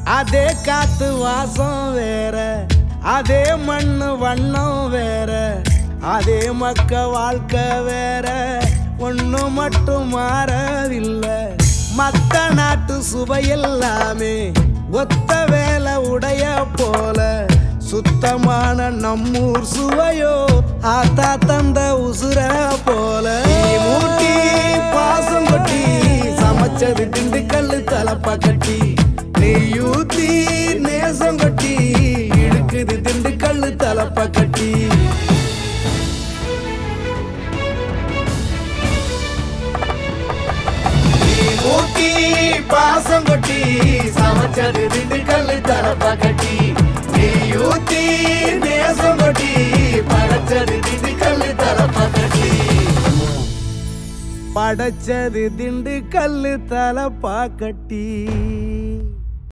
அதே காத்து வாசம் வேற அதே மண்ணு வண்ணம் வேற அதே மக்க வாழ்க்கை வேற ஒண்ணு மட்டும் மாறவில்லை மத்த நாட்டு சுவையெல்லாமே ஒத்த வேலை உடைய போல சுத்தமான நம்மூர் சுவையோ ஆத்தா தந்த உசுர போல மூட்டி பாசம் கொட்டி சமைச்சது திண்டுக்கல் தலப்பா கட்டி நெய்யூத்தி நேசம் கொட்டி இழுக்குது திண்டுக்கல் தலப்பா கட்டி மூட்டி பாசம் கொட்டி சமைச்சது திண்டுக்கல் தலப்பா கட்டி நெய்யூத்தி நேசம் கொட்டி படைச்சது திண்டுக்கல் தலப்பா கட்டி படைச்சது திண்டுக்கல் தலப்பா கட்டி